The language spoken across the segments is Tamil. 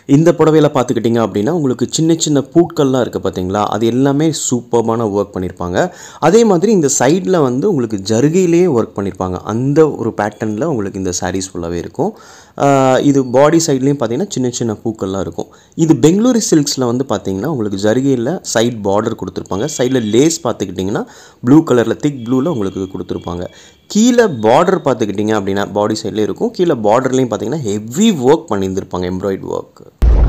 இந்த புடவையில் பார்த்துக்கிட்டிங்க அப்படின்னா உங்களுக்கு சின்ன சின்ன பூட்கள்லாம் இருக்குது பார்த்தீங்களா அது எல்லாமே சூப்பர்பான ஒர்க் பண்ணியிருப்பாங்க அதே மாதிரி இந்த சைடில் வந்து உங்களுக்கு ஜருகையிலேயே ஒர்க் பண்ணியிருப்பாங்க அந்த ஒரு பேட்டர்னில் உங்களுக்கு இந்த சாரீஸ் ஃபுல்லாகவே இருக்கும் ஆஹ் இது பாடி சைட்லேயும் பார்த்தீங்கன்னா சின்ன சின்ன பூக்கள்லாம் இருக்கும் இது பெங்களூரு சில்க்ஸில் வந்து பார்த்தீங்கன்னா உங்களுக்கு ஜருகையில் சைட் பார்டர் கொடுத்துருப்பாங்க சைடில் லேஸ் பார்த்துக்கிட்டிங்கன்னா ப்ளூ கலரில் திக் ப்ளூவில் உங்களுக்கு கொடுத்துருப்பாங்க கீழே பார்டர் பார்த்துக்கிட்டிங்க அப்படின்னா பாடி சைட்லேயே இருக்கும் கீழே பார்டர்லேயும் பார்த்தீங்கன்னா ஹெவி ஒர்க் பண்ணியிருந்திருப்பாங்க எம்ப்ராய்ட் ஒர்க்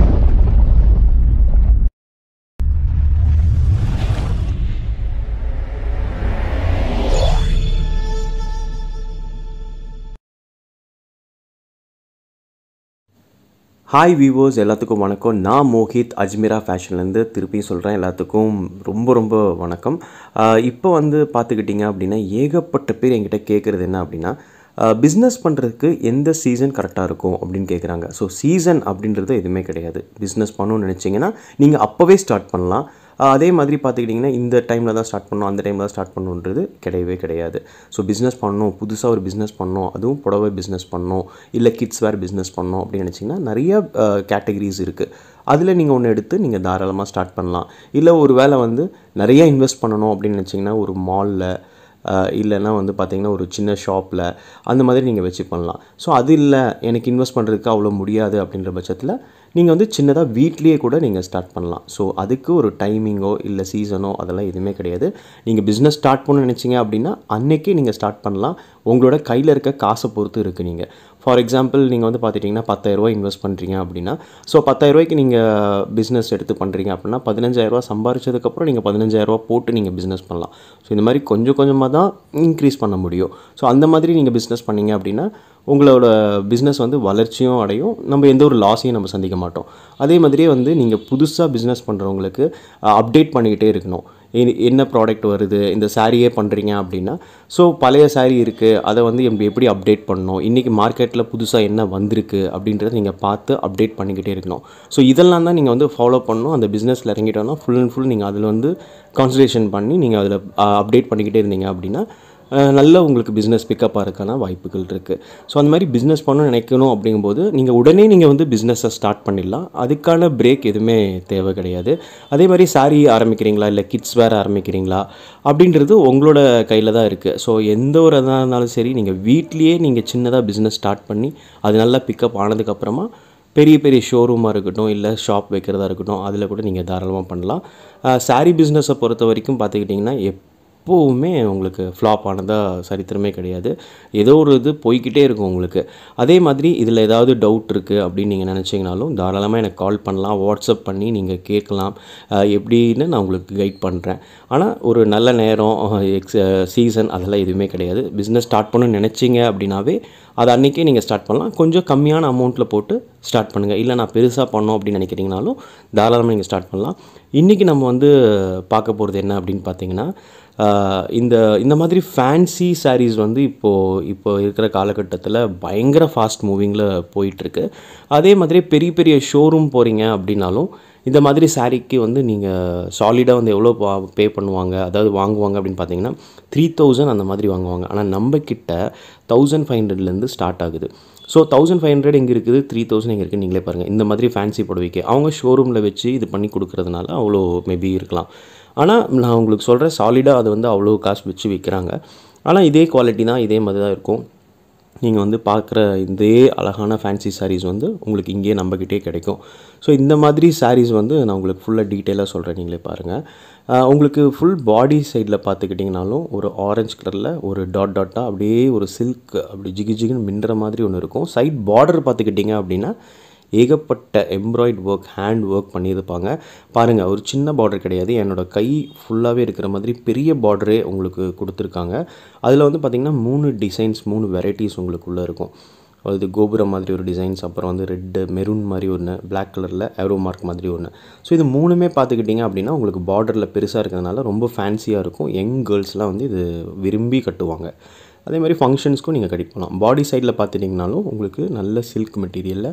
ஹாய் விவோஸ் எல்லாத்துக்கும் வணக்கம் நான் மோஹித் அஜ்மீரா ஃபேஷன்லேருந்து திருப்பி சொல்கிறேன் எல்லாத்துக்கும் ரொம்ப ரொம்ப வணக்கம் ஆஹ் இப்போ வந்து பார்த்துக்கிட்டிங்க அப்படின்னா ஏகப்பட்ட பேர் என்கிட்ட கேட்குறது என்ன அப்படின்னா பிஸ்னஸ் பண்ணுறதுக்கு எந்த சீசன் கரெக்டாக இருக்கும் அப்படின்னு கேட்குறாங்க ஸோ சீசன் அப்படின்றது எதுவுமே கிடையாது பிஸ்னஸ் பண்ணணும்னு நினச்சிங்கன்னா நீங்கள் அப்போவே ஸ்டார்ட் பண்ணலாம் ஆஹ் அதே மாதிரி பார்த்துக்கிட்டிங்கன்னா இந்த டைமில் தான் ஸ்டார்ட் பண்ணணும் அந்த டைமில் தான் ஸ்டார்ட் பண்ணணுன்றது கிடையவே கிடையாது ஸோ பிஸ்னஸ் பண்ணணும் புதுசாக ஒரு பிஸ்னஸ் பண்ணணும் அதுவும் புடவை பிஸ்னஸ் பண்ணணும் இல்லை கிட்ஸ் வேர் பிஸ்னஸ் பண்ணணும் அப்படின்னு நினச்சிங்கன்னா நிறைய கேட்டகரிஸ் இருக்குது அதில் நீங்கள் ஒன்று எடுத்து நீங்கள் தாராளமாக ஸ்டார்ட் பண்ணலாம் இல்லை ஒரு வேளை வந்து நிறைய இன்வெஸ்ட் பண்ணணும் அப்படின்னு நினச்சிங்கன்னா ஒரு மாலில் இல்லைன்னா வந்து பார்த்தீங்கன்னா ஒரு சின்ன ஷாப்பில் அந்த மாதிரி நீங்கள் வச்சு பண்ணலாம் ஸோ அது இல்லை எனக்கு இன்வெஸ்ட் பண்ணுறதுக்கு அவ்வளோ முடியாது அப்படின்ற பட்சத்தில் நீங்கள் வந்து சின்னதாக வீட்லேயே கூட நீங்கள் ஸ்டார்ட் பண்ணலாம் ஸோ அதுக்கு ஒரு டைமிங்கோ இல்லை சீசனோ அதெல்லாம் எதுவுமே கிடையாது நீங்கள் பிஸ்னஸ் ஸ்டார்ட் பண்ண நினச்சிங்க அப்படின்னா அன்னைக்கே நீங்கள் ஸ்டார்ட் பண்ணலாம் உங்களோட கையில் இருக்க காசை பொறுத்து இருக்குது நீங்கள் ஃபார் எக்ஸாம்பிள் நீங்கள் வந்து பார்த்துட்டிங்கன்னா பத்தாயிரரூவா இன்வெஸ்ட் பண்ணுறீங்க அப்படின்னா ஸோ பத்தாயிரரூவாய்க்கு நீங்கள் பிஸ்னஸ் எடுத்து பண்ணுறீங்க அப்படின்னா பதினஞ்சாயிரரூவா சம்பாரிச்சதுக்கப்புறம் நீங்கள் பதினஞ்சாயிரரூவா போட்டு நீங்கள் பிஸ்னஸ் பண்ணலாம் ஸோ இந்த மாதிரி கொஞ்சம் கொஞ்சமாக தான் இன்க்ரீஸ் பண்ண முடியும் ஸோ அந்த மாதிரி நீங்கள் பிஸ்னஸ் பண்ணீங்க அப்படின்னா உங்களோட பிஸ்னஸ் வந்து வளர்ச்சியும் அடையும் நம்ம எந்த ஒரு லாஸையும் நம்ம சந்திக்க மாட்டோம் அதே மாதிரியே வந்து நீங்கள் புதுசாக பிஸ்னஸ் பண்ணுறவங்களுக்கு அப்டேட் பண்ணிக்கிட்டே இருக்கணும் எ- என்ன ப்ராடக்ட் வருது இந்த சாரியே பண்ணுறீங்க அப்படின்னா ஸோ பழைய சாரீ இருக்குது அதை வந்து எப்படி எப்படி அப்டேட் பண்ணணும் இன்றைக்கி மார்க்கெட்டில் புதுசாக என்ன வந்திருக்கு அப்படின்றத நீங்கள் பார்த்து அப்டேட் பண்ணிக்கிட்டே இருக்கணும் ஸோ இதெல்லாம் தான் நீங்கள் வந்து ஃபாலோ பண்ணணும் அந்த பிஸ்னஸில் இறங்கிட்டோன்னா ஃபுல் அண்ட் ஃபுல் நீங்கள் அதில் வந்து கான்சன்ட்ரேஷன் பண்ணி நீங்கள் அதில் அப்டேட் பண்ணிக்கிட்டே இருந்தீங்க அப்படின்னா அஹ், நல்ல உங்களுக்கு பிஸ்னஸ் பிக்கப் ஆகிறதுக்கான வாய்ப்புகள் இருக்குது ஸோ அந்த மாதிரி பிஸ்னஸ் பண்ணணும்னு நினைக்கணும் அப்படிங்கும்போது நீங்கள் உடனே நீங்கள் வந்து பிஸ்னஸை ஸ்டார்ட் பண்ணிடலாம் அதுக்கான பிரேக் எதுவுமே தேவை கிடையாது அதே மாதிரி சாரி ஆரம்பிக்கிறீங்களா இல்லை கிட்ஸ் வேர் ஆரம்பிக்கிறீங்களா அப்படின்றது உங்களோட கையில் தான் இருக்குது ஸோ எந்த ஒரு இதாக இருந்தாலும் சரி நீங்கள் வீட்லேயே நீங்கள் சின்னதாக பிஸ்னஸ் ஸ்டார்ட் பண்ணி அது நல்லா பிக்கப் ஆனதுக்கப்புறமா பெரிய பெரிய ஷோரூமாக இருக்கட்டும் இல்லை ஷாப் வைக்கிறதா இருக்கட்டும் அதில் கூட நீங்கள் தாராளமாக பண்ணலாம் சாரீ பிஸ்னஸை பொறுத்த வரைக்கும் பார்த்துக்கிட்டிங்கன்னா எப்போவுமே உங்களுக்கு ஃப்ளாப் ஆனதாக சரித்திரமே கிடையாது ஏதோ ஒரு இது போய்க்கிட்டே இருக்கும் உங்களுக்கு அதே மாதிரி இதில் ஏதாவது டவுட் இருக்குது அப்படின்னு நீங்கள் நினச்சிங்கனாலும் தாராளமாக எனக்கு கால் பண்ணலாம் வாட்ஸ்அப் பண்ணி நீங்கள் கேட்கலாம் அஹ் எப்படின்னு நான் உங்களுக்கு கைட் பண்ணுறேன் ஆனால் ஒரு நல்ல நேரம் எக்ஸ் சீசன் அதெல்லாம் எதுவுமே கிடையாது பிஸ்னஸ் ஸ்டார்ட் பண்ணணும்னு நினச்சிங்க அப்படின்னாவே அது அன்றைக்கே நீங்கள் ஸ்டார்ட் பண்ணலாம் கொஞ்சம் கம்மியான அமௌண்ட்டில் போட்டு ஸ்டார்ட் பண்ணுங்கள் இல்லை நான் பெருசாக பண்ணோம் அப்படின்னு நினைக்கிறீங்கனாலும் தாராளமாக நீங்கள் ஸ்டார்ட் பண்ணலாம் இன்றைக்கி நம்ம வந்து பார்க்க போகிறது என்ன அப்படின்னு பார்த்தீங்கன்னா ஆஹ் இந்த இந்த மாதிரி ஃபேன்சி sarees வந்து இப்போது இப்போ இருக்கிற காலகட்டத்தில் பயங்கர ஃபாஸ்ட் மூவிங்கில் போயிட்டுருக்கு அதே மாதிரி பெரிய பெரிய ஷோரூம் போகிறீங்க அப்படின்னாலும் இந்த மாதிரி சாரீக்கு வந்து நீங்கள் சாலிடாக வந்து எவ்வளோ பே பண்ணுவாங்க அதாவது வாங்குவாங்க அப்படின்னு பார்த்தீங்கன்னா த்ரீ தௌசண்ட் அந்த மாதிரி வாங்குவாங்க ஆனால் நம்ம கிட்ட தௌசண்ட் ஃபைவ் ஹண்ட்ரட்லேருந்து ஸ்டார்ட் ஆகுது ஸோ தௌசண்ட் ஃபைவ் ஹண்ட்ரட் எங்கே இருக்குது த்ரீ தௌசண்ட் எங்கே இருக்குது நீங்களே பாருங்கள் இந்த மாதிரி ஃபேன்சி புடவைக்கு அவங்க ஷோரூமில் வச்சு இது பண்ணி கொடுக்கறதுனால அவ்வளோ மேபி இருக்கலாம் ஆனால் நான் உங்களுக்கு சொல்கிறேன் சாலிடாக அது வந்து அவ்வளோ காசு வச்சு விற்கிறாங்க ஆனால் இதே குவாலிட்டி தான் இதே மாதிரி தான் இருக்கும் நீங்கள் வந்து பார்க்குற இதே அழகான ஃபேன்சி sarees வந்து உங்களுக்கு இங்கேயே நம்மக்கிட்டே கிடைக்கும் ஸோ இந்த மாதிரி sarees வந்து நான் உங்களுக்கு ஃபுல்லாக டீட்டெயிலாக சொல்கிறேன் நீங்களே பாருங்கள் ஆஹ் உங்களுக்கு ஃபுல் பாடி சைடில் பார்த்துக்கிட்டிங்கனாலும் ஒரு ஆரஞ்சு கலரில் ஒரு டாட் டாட்டாக அப்படியே ஒரு சில்க் அப்படி ஜிகி ஜிகின்னு மின்னுற மாதிரி ஒன்று இருக்கும் சைட் பார்டர் பார்த்துக்கிட்டிங்க அப்படின்னா ஏகப்பட்ட எம்ப்ராய்ட் ஒர்க் ஹேண்ட் ஒர்க் பண்ணியிருப்பாங்க பாருங்கள் ஒரு சின்ன பார்டர் கிடையாது என்னோட கை ஃபுல்லாகவே இருக்கிற மாதிரி பெரிய பார்டரே உங்களுக்கு கொடுத்துருக்காங்க அதில் வந்து பார்த்திங்கன்னா மூணு டிசைன்ஸ் மூணு வெரைட்டிஸ் உங்களுக்குள்ளே இருக்கும் அது கோபுரம் மாதிரி ஒரு டிசைன்ஸ் அப்புறம் வந்து ரெட்டு மெரூன் மாதிரி ஒன்று பிளாக் கலரில் ஏரோ மார்க் மாதிரி ஒன்று ஸோ இது மூணுமே பார்த்துக்கிட்டிங்க அப்படின்னா உங்களுக்கு பார்டரில் பெருசாக இருக்கிறதுனால ரொம்ப ஃபேன்சியாக இருக்கும் யங் கேர்ள்ஸ்லாம் வந்து இது விரும்பி கட்டுவாங்க அதே மாதிரி ஃபங்க்ஷன்ஸ்க்கும் நீங்கள் கட்டிக்கலாம் பாடி சைடில் பார்த்துட்டிங்கனாலும் உங்களுக்கு நல்ல சில்க் மெட்டீரியலில்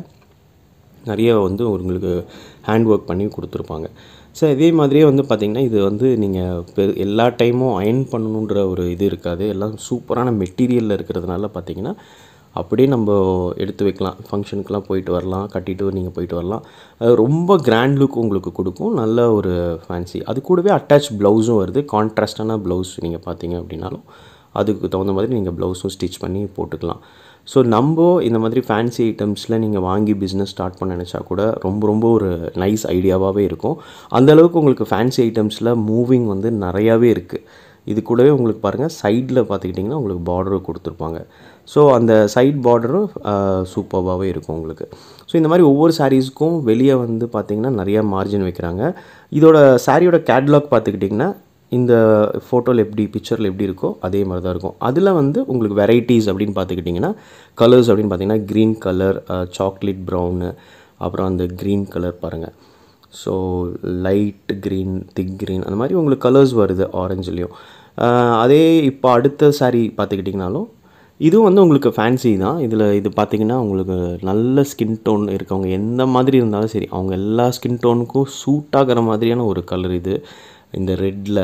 நிறைய வந்து உங்களுக்கு ஹேண்ட் ஒர்க் பண்ணி கொடுத்துருப்பாங்க ஸோ இதே மாதிரியே வந்து பார்த்திங்கன்னா இது வந்து நீங்கள் பெ எல்லா டைமும் அயன் பண்ணணுன்ற ஒரு இது இருக்காது எல்லாம் சூப்பரான மெட்டீரியலில் இருக்கிறதுனால பார்த்தீங்கன்னா அப்படியே நம்ம எடுத்து வைக்கலாம் ஃபங்க்ஷனுக்குலாம் போயிட்டு வரலாம் கட்டிட்டு நீங்கள் போயிட்டு வரலாம் அது ரொம்ப கிராண்ட் லுக் உங்களுக்கு கொடுக்கும் நல்ல ஒரு ஃபேன்சி அது கூடவே அட்டாச் ப்ளவுஸும் வருது கான்ட்ராஸ்டான ப்ளவுஸ் நீங்கள் பார்த்தீங்க அப்படின்னாலும் அதுக்கு தகுந்த மாதிரி நீங்கள் ப்ளவுஸும் ஸ்டிச் பண்ணி போட்டுக்கலாம் ஸோ நம்ம இந்த மாதிரி ஃபேன்சி ஐட்டம்ஸில் நீங்கள் வாங்கி பிஸ்னஸ் ஸ்டார்ட் பண்ண நினச்சா கூட ரொம்ப ரொம்ப ஒரு நைஸ் ஐடியாவாகவே இருக்கும் அந்த அளவுக்கு உங்களுக்கு ஃபேன்சி ஐட்டம்ஸில் மூவிங் வந்து நிறையாவே இருக்குது இது கூடவே உங்களுக்கு பாருங்கள் சைடில் பார்த்துக்கிட்டிங்கன்னா உங்களுக்கு பார்டரும் கொடுத்துருப்பாங்க ஸோ அந்த சைட் பார்டரும் சூப்பர்வாகவே இருக்கும் உங்களுக்கு ஸோ இந்த மாதிரி ஒவ்வொரு சாரீஸ்க்கும் வெளியே வந்து பார்த்திங்கன்னா நிறையா மார்ஜின் வைக்கிறாங்க இதோட சாரியோட கேட்லாக் பார்த்துக்கிட்டிங்கன்னா இந்த ஃபோட்டோவில் எப்படி பிக்சரில் எப்படி இருக்கோ அதே மாதிரி தான் இருக்கும் அதில் வந்து உங்களுக்கு வெரைட்டிஸ் அப்படின்னு பார்த்துக்கிட்டிங்கன்னா கலர்ஸ் அப்படின்னு பார்த்தீங்கன்னா க்ரீன் கலர் சாக்லேட் ப்ரௌனு அப்புறம் அந்த க்ரீன் கலர் பாருங்கள் so light green thick green அந்த மாதிரி உங்களுக்கு கலர்ஸ் வருது ஆரஞ்சுலேயும் அதே இப்போ அடுத்த சாரீ பார்த்துக்கிட்டிங்கனாலும் இதுவும் வந்து உங்களுக்கு ஃபேன்சி தான் இதில் இது பார்த்திங்கன்னா உங்களுக்கு நல்ல ஸ்கின் டோன் இருக்கவங்க எந்த மாதிரி இருந்தாலும் சரி அவங்க எல்லா ஸ்கின் டோனுக்கும் சூட் ஆகிற மாதிரியான ஒரு கலர் இது இந்த ரெட்டில்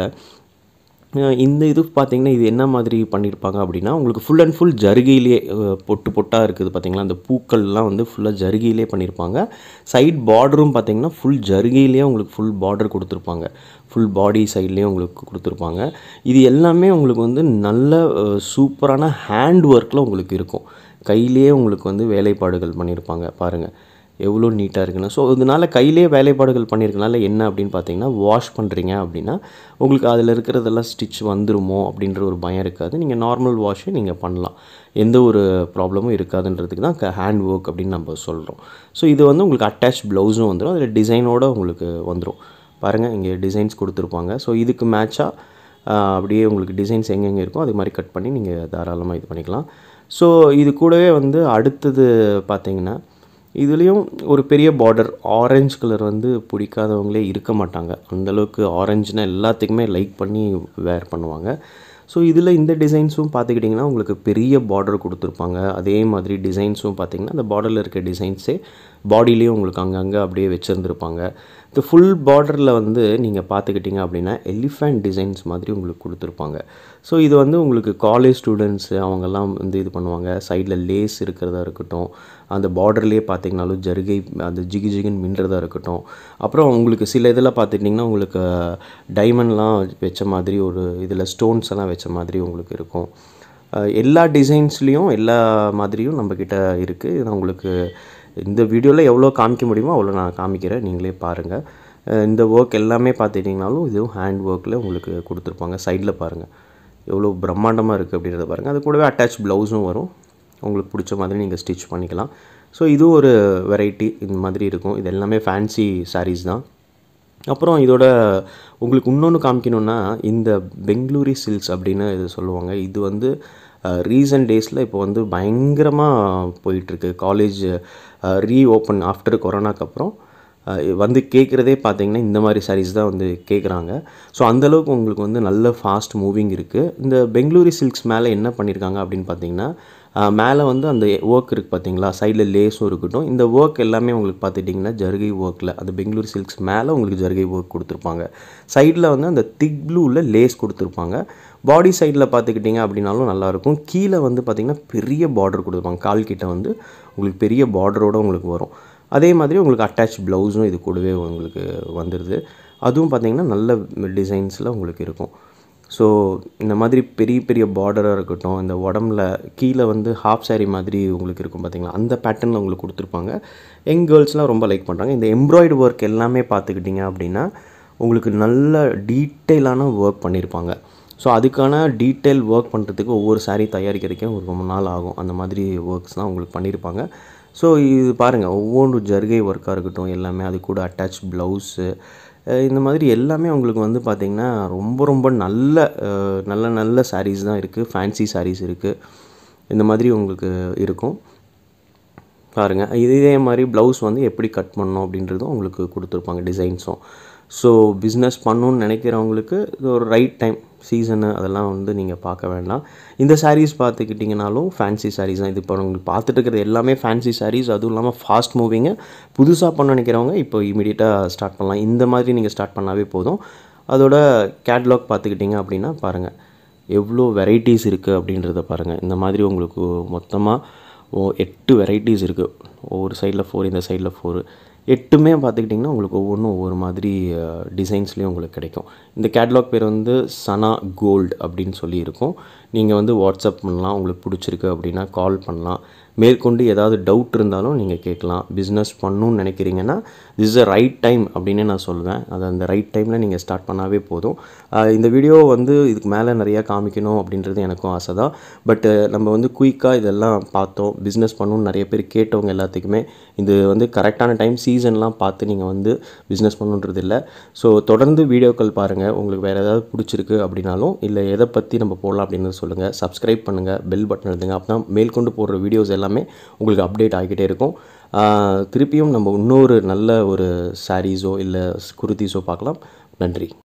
இந்த இது பார்த்திங்கன்னா இது என்ன மாதிரி பண்ணியிருப்பாங்க அப்படின்னா உங்களுக்கு ஃபுல் அண்ட் ஃபுல் ஜருகையிலே பொட்டு பொட்டாக இருக்குது பார்த்திங்களா அந்த பூக்கள்லாம் வந்து ஃபுல்லாக ஜருகையிலே பண்ணியிருப்பாங்க சைட் பார்டரும் பார்த்திங்கன்னா ஃபுல் ஜருகையிலே உங்களுக்கு ஃபுல் பார்டர் கொடுத்துருப்பாங்க ஃபுல் பாடி சைட்லேயும் உங்களுக்கு கொடுத்துருப்பாங்க இது எல்லாமே உங்களுக்கு வந்து நல்ல சூப்பரான ஹேண்ட் ஒர்க்கில் உங்களுக்கு இருக்கும் கையிலே உங்களுக்கு வந்து வேலைப்பாடுகள் பண்ணியிருப்பாங்க பாருங்கள் எவ்வளோ நீட்டாக இருக்குன்னு ஸோ இதனால் கையிலே வேலைப்பாடுகள் பண்ணியிருக்கனால என்ன அப்படின்னு பார்த்தீங்கன்னா வாஷ் பண்ணுறீங்க அப்படின்னா உங்களுக்கு அதில் இருக்கிறதெல்லாம் ஸ்டிச் வந்துருமோ அப்படின்ற ஒரு பயம் இருக்காது நீங்கள் நார்மல் வாஷே நீங்கள் பண்ணலாம் எந்த ஒரு ப்ராப்ளமும் இருக்காதுன்றதுக்கு தான் ஹேண்ட் ஒர்க் அப்படின்னு நம்ம சொல்கிறோம் ஸோ இது வந்து உங்களுக்கு அட்டாச் ப்ளவுஸும் வந்துடும் அதில் டிசைனோடு உங்களுக்கு வந்துடும் பாருங்கள் இங்கே டிசைன்ஸ் கொடுத்துருப்பாங்க ஸோ இதுக்கு மேட்சாக அப்படியே உங்களுக்கு டிசைன்ஸ் எங்கெங்கே இருக்கோ அது மாதிரி கட் பண்ணி நீங்கள் தாராளமாக இது பண்ணிக்கலாம் ஸோ இது கூடவே வந்து அடுத்தது பார்த்தீங்கன்னா இதுலேயும் ஒரு பெரிய பார்டர் ஆரஞ்சு கலர் வந்து பிடிக்காதவங்களே இருக்க மாட்டாங்க அந்தளவுக்கு ஆரஞ்சுனா எல்லாத்துக்குமே லைக் பண்ணி வேர் பண்ணுவாங்க ஸோ இதில் இந்த டிசைன்ஸும் பார்த்துக்கிட்டிங்கன்னா உங்களுக்கு பெரிய பார்டர் கொடுத்துருப்பாங்க அதே மாதிரி டிசைன்ஸும் பார்த்திங்கன்னா அந்த பார்டரில் இருக்க டிசைன்ஸே பாடியிலையும் உங்களுக்கு அங்கங்கே அப்படியே வச்சுருந்துருப்பாங்க இந்த ஃபுல் பார்டரில் வந்து நீங்கள் பார்த்துக்கிட்டிங்க அப்படின்னா எலிஃபண்ட் டிசைன்ஸ் மாதிரி உங்களுக்கு கொடுத்துருப்பாங்க ஸோ இது வந்து உங்களுக்கு காலேஜ் ஸ்டூடெண்ட்ஸு அவங்கெல்லாம் வந்து இது பண்ணுவாங்க சைடில் லேஸ் இருக்கிறதா இருக்கட்டும் அந்த பார்டர்லேயே பார்த்தீங்கனாலும் ஜருகை அந்த ஜிகி ஜிகின்னு மின்றதாக இருக்கட்டும் அப்புறம் உங்களுக்கு சில இதில் பார்த்துட்டிங்கன்னா உங்களுக்கு டைமண்ட்லாம் வச்ச மாதிரி ஒரு இதில் ஸ்டோன்ஸ் எல்லாம் வச்ச மாதிரி உங்களுக்கு இருக்கும் எல்லா டிசைன்ஸ்லேயும் எல்லா மாதிரியும் நம்மக்கிட்ட இருக்குது நான் உங்களுக்கு இந்த வீடியோவில் எவ்வளோ காமிக்க முடியுமோ அவ்வளோ நான் காமிக்கிறேன் நீங்களே பாருங்கள் இந்த ஒர்க் எல்லாமே பார்த்துட்டிங்கனாலும் இதுவும் ஹேண்ட் ஒர்க்கில் உங்களுக்கு கொடுத்துருப்பாங்க சைடில் பாருங்கள் எவ்வளோ பிரம்மாண்டமாக இருக்குது அப்படின்றத பாருங்கள் அது கூடவே அட்டாச் ப்ளவுஸும் வரும் உங்களுக்கு பிடிச்ச மாதிரி நீங்கள் ஸ்டிச் பண்ணிக்கலாம் ஸோ இதுவும் ஒரு வெரைட்டி இந்த மாதிரி இருக்கும் இது எல்லாமே ஃபேன்சி சாரீஸ் தான் அப்புறம் இதோட உங்களுக்கு இன்னொன்று காமிக்கணுன்னா இந்த பெங்களூரி சில்க்ஸ் அப்படின்னு இது சொல்லுவாங்க இது வந்து ரீசன்ட் டேஸில் இப்போ வந்து பயங்கரமாக போயிட்டுருக்கு காலேஜ் ரீ ஓப்பன் ஆஃப்டர் கொரோனாக்கு அப்புறம் வந்து கேட்குறதே பார்த்தீங்கன்னா இந்த மாதிரி சாரீஸ் தான் வந்து கேட்குறாங்க ஸோ அந்தளவுக்கு உங்களுக்கு வந்து நல்ல ஃபாஸ்ட் மூவிங் இருக்குது இந்த பெங்களூரி சில்க்ஸ் மேலே என்ன பண்ணியிருக்காங்க அப்படின்னு பார்த்தீங்கன்னா மேலே வந்து அந்த ஒர்க் இருக்குது பார்த்தீங்களா சைடில் லேஸும் இருக்கட்டும் இந்த ஒர்க் எல்லாமே உங்களுக்கு பார்த்துட்டிங்கன்னா ஜருகை ஒர்க்கில் அந்த பெங்களூர் சில்க்ஸ் மேலே உங்களுக்கு ஜருகை ஒர்க் கொடுத்துருப்பாங்க சைடில் வந்து அந்த திக் ப்ளூவில் லேஸ் கொடுத்துருப்பாங்க பாடி சைடில் பார்த்துக்கிட்டிங்க அப்படின்னாலும் நல்லாயிருக்கும் கீழே வந்து பார்த்திங்கன்னா பெரிய பார்டர் கொடுத்துருப்பாங்க கால் கிட்ட வந்து உங்களுக்கு பெரிய பார்டரோடு உங்களுக்கு வரும் அதே மாதிரி உங்களுக்கு அட்டாச் ப்ளவுஸும் இது கூடவே உங்களுக்கு வந்துடுது அதுவும் பார்த்திங்கன்னா நல்ல டிசைன்ஸில் உங்களுக்கு இருக்கும் ஸோ இந்த மாதிரி பெரிய பெரிய பார்டராக இருக்கட்டும் இந்த உடம்புல கீழே வந்து ஹாஃப் சாரீ மாதிரி உங்களுக்கு இருக்கும் பார்த்தீங்களா அந்த பேட்டர்னில் உங்களுக்கு கொடுத்துருப்பாங்க யங் கேர்ள்ஸ்லாம் ரொம்ப லைக் பண்ணுறாங்க இந்த எம்ப்ராய்டு ஒர்க் எல்லாமே பார்த்துக்கிட்டிங்க அப்படின்னா உங்களுக்கு நல்ல டீட்டெயிலான ஒர்க் பண்ணியிருப்பாங்க ஸோ அதுக்கான டீட்டெயில் ஒர்க் பண்ணுறதுக்கு ஒவ்வொரு சாரீ தயாரிக்கிறதுக்கே ஒரு ரொம்ப நாள் ஆகும் அந்த மாதிரி ஒர்க்ஸ் தான் உங்களுக்கு பண்ணியிருப்பாங்க ஸோ இது பாருங்கள் ஒவ்வொன்றும் ஜர்கை ஒர்க்காக இருக்கட்டும் எல்லாமே அது கூட அட்டாச் ப்ளவுஸு இந்த மாதிரி எல்லாமே உங்களுக்கு வந்து பார்த்திங்கன்னா ரொம்ப ரொம்ப நல்ல நல்ல நல்ல சாரீஸ் தான் இருக்குது ஃபேன்சி சாரீஸ் இருக்குது இந்த மாதிரி உங்களுக்கு இருக்கும் பாருங்கள் இதே மாதிரி ப்ளவுஸ் வந்து எப்படி கட் பண்ணணும் அப்படின்றதும் உங்களுக்கு கொடுத்துருப்பாங்க டிசைன்ஸும் ஸோ பிஸ்னஸ் பண்ணணுன்னு நினைக்கிறவங்களுக்கு இது ஒரு ரைட் டைம் சீசனு அதெல்லாம் வந்து நீங்கள் பார்க்க வேண்டாம் இந்த சாரீஸ் பார்த்துக்கிட்டிங்கனாலும் ஃபேன்சி சாரீஸ் தான் இது இப்போ உங்களுக்கு பார்த்துட்டு இருக்கிறது எல்லாமே ஃபேன்சி சாரீஸ் அதுவும் இல்லாமல் ஃபாஸ்ட் மூவிங்கு புதுசாக பண்ண நினைக்கிறவங்க இப்போ இமீடியட்டாக ஸ்டார்ட் பண்ணலாம் இந்த மாதிரி நீங்கள் ஸ்டார்ட் பண்ணாவே போதும் அதோட கேட்லாக் பார்த்துக்கிட்டிங்க அப்படின்னா பாருங்கள் எவ்வளோ வெரைட்டிஸ் இருக்குது அப்படின்றத பாருங்கள் இந்த மாதிரி உங்களுக்கு மொத்தமாக ஓ எட்டு வெரைட்டிஸ் இருக்குது ஒவ்வொரு சைடில் ஃபோர் இந்த சைடில் ஃபோர் எட்டுமே பார்த்துக்கிட்டிங்கன்னா உங்களுக்கு ஒவ்வொன்றும் ஒவ்வொரு மாதிரி டிசைன்ஸ்லேயும் உங்களுக்கு கிடைக்கும் இந்த கேட்லாக் பேர் வந்து சனா கோல்டு அப்படின்னு சொல்லி இருக்கும் நீங்கள் வந்து வாட்ஸ்அப் பண்ணலாம் உங்களுக்கு பிடிச்சிருக்கு அப்படின்னா கால் பண்ணலாம் மேற்கொண்டு ஏதாவது டவுட் இருந்தாலும் நீங்கள் கேட்கலாம் பிஸ்னஸ் பண்ணணும்னு நினைக்கிறீங்கன்னா this is a right time அப்படின்னு நான் சொல்லுவேன் அது அந்த ரைட் டைமில் நீங்கள் ஸ்டார்ட் பண்ணாவே போதும் ஆஹ் இந்த வீடியோ வந்து இதுக்கு மேலே நிறையா காமிக்கணும் அப்படின்றது எனக்கும் ஆசை தான் பட் நம்ம வந்து குயிக்காக இதெல்லாம் பார்த்தோம் பிஸ்னஸ் பண்ணணும்னு நிறைய பேர் கேட்டவங்க எல்லாத்துக்குமே இது வந்து கரெக்டான டைம் சீசன்லாம் பார்த்து நீங்கள் வந்து பிஸ்னஸ் பண்ணணுன்றது இல்லை ஸோ தொடர்ந்து வீடியோக்கள் பாருங்கள் உங்களுக்கு வேறு ஏதாவது பிடிச்சிருக்கு அப்படின்னாலும் இல்லை எதை பற்றி நம்ம போடலாம் அப்படின்னு சொல்லுங்கள் சப்ஸ்கிரைப் பண்ணுங்கள் பெல் பட்டன் எழுதுங்க அப்போ தான் மேற்கொண்டு போடுற வீடியோஸ் எல்லாமே உங்களுக்கு அப்டேட் ஆகிக்கிட்டே இருக்கும் ஆஹ் திருப்பியும் நம்ம இன்னொரு நல்ல ஒரு சாரீஸோ இல்லை குர்த்திஸோ பார்க்கலாம் நன்றி